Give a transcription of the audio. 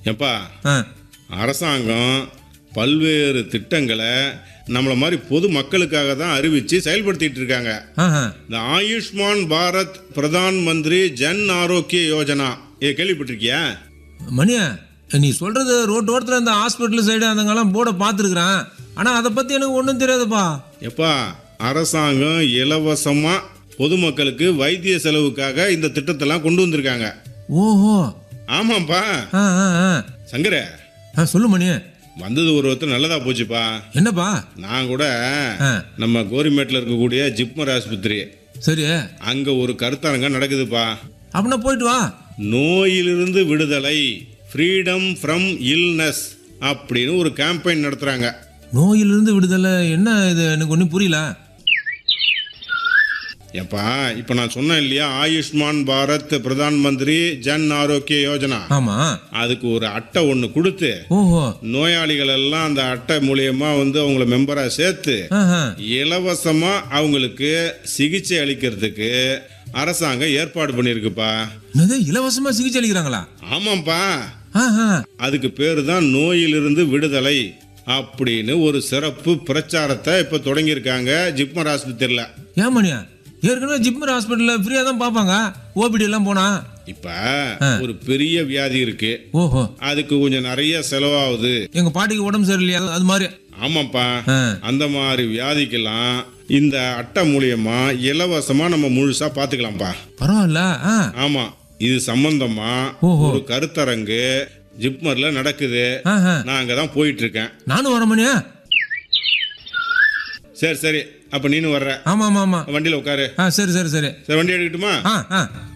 எப்பா ஆ அரசாங்கம் பல்வேறு திட்டங்களை நம்மளை மாதிரி பொது மக்களுக்காக தான் அறிவித்து செயல்படுத்திட்டு இருக்காங்க ஆஹா இந்த ஆயுஷ்மான் பாரத் பிரதான் மந்திரி ஜன் ஆரோக்கிய யோஜனா இதை கேள்விப்பட்டிருக்கியா மணியா நீ சொல்றது ரோட்டு ஓரத்தில் இந்த ஹாஸ்பிட்டல் சைடு அந்தங்கெல்லாம் போர்டை பார்த்துருக்குறேன் ஆனால் அதை பற்றி எனக்கு ஒன்றும் தெரியாதுப்பா எப்பா அரசாங்கம் இலவசமாக பொதுமக்களுக்கு வைத்திய செலவுக்காக இந்த திட்டத்தெல்லாம் கொண்டு வந்திருக்காங்க ஓஹோ ஆமாப்பா ஆ ஆ ஆ சங்கர ஆ சொல்லு மணி வந்தது ஒரு ஒருத்தர் நல்லதா போச்சுப்பா என்னப்பா நான் கூட ஆ நம்ம கோரிமேட்டில் இருக்கக்கூடிய ஜிப்மர் ஆஸ்பத்திரி சரி அங்கே ஒரு கருத்தரங்கம் நடக்குதுப்பா அப்படின்னா போயிட்டு வா நோயிலிருந்து விடுதலை ஃப்ரீடம் ஃப்ரம் இல்னஸ் அப்படின்னு ஒரு கேம்பெயின் நடத்துகிறாங்க நோயிலிருந்து விடுதலை என்ன இது எனக்கு ஒன்றும் புரியல எப்பா இப்போ நான் சொன்னேன் இல்லையா ஆயுஷ்மான் பாரத் பிரதான் மந்திரி ஜன் ஆரோக்கிய யோஜனா ஆமாம் அதுக்கு ஒரு அட்டை ஒன்று கொடுத்து ஓஹோ நோயாளிகள் எல்லாம் அந்த அட்டை மூலியமா வந்து அவங்கள மெம்பராக சேர்த்து ஆஹா இலவசமா அவங்களுக்கு சிகிச்சை அளிக்கிறதுக்கு அரசாங்கம் ஏற்பாடு பண்ணியிருக்குப்பா என்னது இலவசமாக சிகிச்சை அளிக்கிறாங்களா ஆமாம்ப்பா ஆஹா அதுக்கு பேர் தான் நோயிலிருந்து விடுதலை அப்படின்னு ஒரு சிறப்பு பிரச்சாரத்தை இப்போ தொடங்கியிருக்காங்க ஜிப்மர் ஆஸ்பத்திரியில் ஏன் மணியா ஏற்கனவே ஜிப்மர் ஹாஸ்பிட்டலில் ஃப்ரீயாக தான் பார்ப்பாங்க ஓபிடி எல்லாம் போனா இப்போ ஒரு பெரிய வியாதி இருக்கு ஓஹோ அதுக்கு கொஞ்சம் நிறைய செலவாகுது எங்கள் பாட்டிக்கு உடம்பு சரியில்லையா அது- அது மாதிரி ஆமாப்பா ஆ அந்த மாதிரி வியாதிக்கெல்லாம் இந்த அட்டை மூலியமா இலவசமா நம்ம முழுசா பார்த்துக்கலாம்ப்பா பரவாயில்ல ஆ ஆமா இது சம்பந்தமா ஓஹோ. ஒரு கருத்தரங்கு ஜிப்மர்ல நடக்குது ஆஹா நான் அங்கதான் போயிட்டு இருக்கேன் நானும் வரேன் மணியா சரி சரி அப்ப நீனும் வர்ற ஆமாம் ஆமாம் ஆமாம் வண்டியில உட்காரு ஆ சரி சரி சரி சரி வண்டி எடுக்கட்டுமா ஆ ஆ